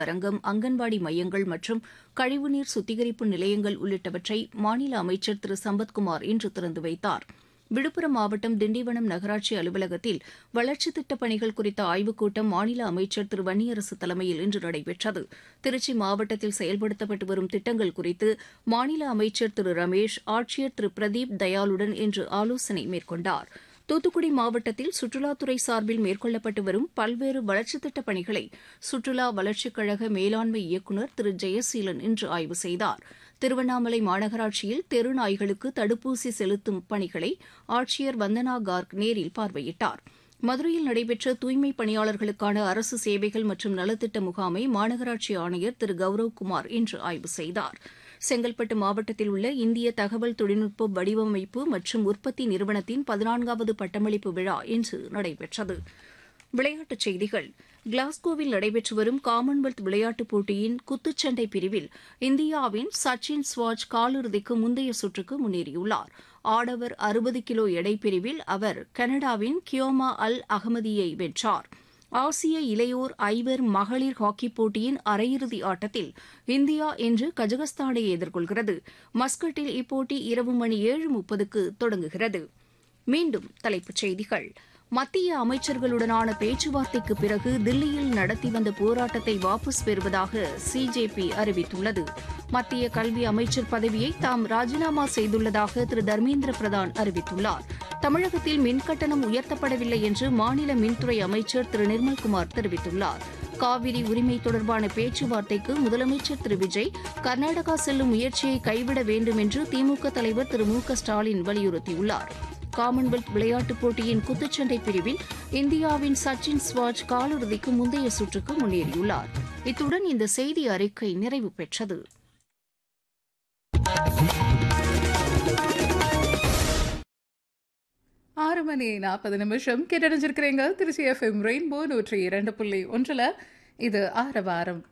அரங்கம் அங்கன்வாடி மையங்கள் மற்றும் கழிவுநீர் சுத்திகரிப்பு நிலையங்கள் உள்ளிட்டவற்றை மாநில அமைச்சர் திரு சம்பத்குமார் இன்று திறந்து வைத்தார் விழுப்புரம் மாவட்டம் திண்டிவனம் நகராட்சி அலுவலகத்தில் வளர்ச்சித் திட்டப் பணிகள் குறித்த ஆய்வுக் கூட்டம் மாநில அமைச்சர் திரு வன்னியரசு தலைமையில் இன்று நடைபெற்றது திருச்சி மாவட்டத்தில் செயல்படுத்தப்பட்டு வரும் திட்டங்கள் குறித்து மாநில அமைச்சர் திரு ரமேஷ் ஆட்சியர் திரு பிரதீப் தயாளுடன் இன்று ஆலோசனை மேற்கொண்டார் தூத்துக்குடி மாவட்டத்தில் சுற்றுலாத்துறை சார்பில் மேற்கொள்ளப்பட்டு வரும் பல்வேறு வளர்ச்சித் திட்டப் பணிகளை சுற்றுலா வளர்ச்சிக் கழக மேலாண்மை இயக்குநர் திரு ஜெயசீலன் இன்று ஆய்வு செய்தார் திருவண்ணாமலை மாநகராட்சியில் தெரு நாய்களுக்கு தடுப்பூசி செலுத்தும் பணிகளை ஆட்சியர் வந்தனா கார்க் நேரில் பார்வையிட்டார் மதுரையில் நடைபெற்ற தூய்மைப் பணியாளர்களுக்கான அரசு சேவைகள் மற்றும் நலத்திட்ட முகாமை மாநகராட்சி ஆணையர் திரு கௌரவ்குமார் இன்று ஆய்வு செய்தார் செங்கல்பட்டு மாவட்டத்தில் உள்ள இந்திய தகவல் தொழில்நுட்ப வடிவமைப்பு மற்றும் உற்பத்தி நிறுவனத்தின் பதினான்காவது பட்டமளிப்பு விழா இன்று நடைபெற்றது விளையாட்டுச் செய்திகள் கிளாஸ்கோவில் நடைபெற்று வரும் காமன்வெல்த் விளையாட்டுப் போட்டியின் குத்துச்சண்டை பிரிவில் இந்தியாவின் சச்சின் ஸ்வாஜ் காலிறுதிக்கு முந்தைய சுற்றுக்கு முன்னேறியுள்ளார் ஆடவர் அறுபது கிலோ எடை பிரிவில் அவர் கனடாவின் கியோமா அல் அகமதியை வென்றார் ஆசிய இளையோர் ஐவர் மகளிர் ஹாக்கிப் போட்டியின் அரையிறுதி ஆட்டத்தில் இந்தியா இன்று கஜகஸ்தானை எதிர்கொள்கிறது மஸ்கட்டில் இப்போட்டி இரவு மணி ஏழு முப்பதுக்கு தொடங்குகிறது மீண்டும் தலைப்புச் செய்திகள் மத்திய அமைச்சர்களுடனான பேச்சுவார்த்தைக்கு பிறகு தில்லியில் நடத்தி வந்த போராட்டத்தை வாபஸ் பெறுவதாக சிஜேபி அறிவித்துள்ளது மத்திய கல்வி அமைச்சர் பதவியை தாம் ராஜினாமா செய்துள்ளதாக திரு தர்மேந்திர பிரதான் அறிவித்துள்ளார் தமிழகத்தில் மின்கட்டணம் உயர்த்தப்படவில்லை என்று மாநில மின்துறை அமைச்சர் திரு நிர்மல்குமார் தெரிவித்துள்ளார் காவிரி உரிமை தொடர்பான பேச்சுவார்த்தைக்கு முதலமைச்சர் திரு விஜய் கர்நாடகா செல்லும் முயற்சியை கைவிட வேண்டும் என்று திமுக தலைவர் திரு மு க ஸ்டாலின் வலியுறுத்தியுள்ளார் காமன்வெல்த் விளையாட்டுப் போட்டியின் குத்துச்சண்டை பிரிவில் இந்தியாவின் சச்சின் ஸ்வாஜ் காலிறுதிக்கு முந்தைய சுற்றுக்கு முன்னேறியுள்ளார் இத்துடன் இந்த செய்தி அறிக்கை நிறைவு பெற்றது ஆறு மணி நாற்பது நிமிஷம் கேட்டடைஞ்சிருக்கிறீங்க திருச்சி எஃப்எம் ரெயின்போ நூற்றி இரண்டு புள்ளி ஒன்றில் இது ஆரவாரம்